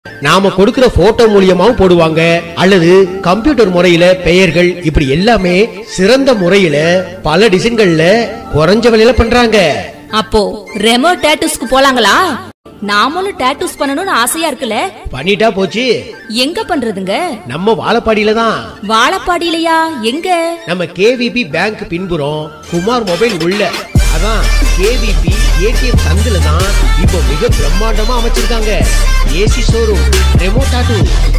நாம கொடுக்கிற போட்டோ மூலியமாவும் போடுவாங்க அல்லது கம்ப்யூட்டர் முறையில பெயர்கள் இப்படி எல்லாமே சிறந்த முறையில பல டிசைன்கள்ல குறைஞ்ச விலையில பண்றாங்க அப்போ ரெமோ டேட்டூஸ்க்கு போலாங்களா நாமளும் டேட்டூஸ் பண்ணணும்னு ஆசையா இருக்குல்ல பண்ணிட்டா போச்சு எங்க பண்றதுங்க நம்ம வாழப்பாடியில தான் வாழப்பாடியிலையா எங்க நம்ம கேவிபி பேங்க் பின்புறம் குமார் மொபைல் உள்ள அதான் கேவிபி ஏடிஎம் சந்தில தான் இப்போ மிக பிரம்மாண்டமா அமைச்சிருக்காங்க ஏசி ஷோரூம் ரெமோ டாட்டூ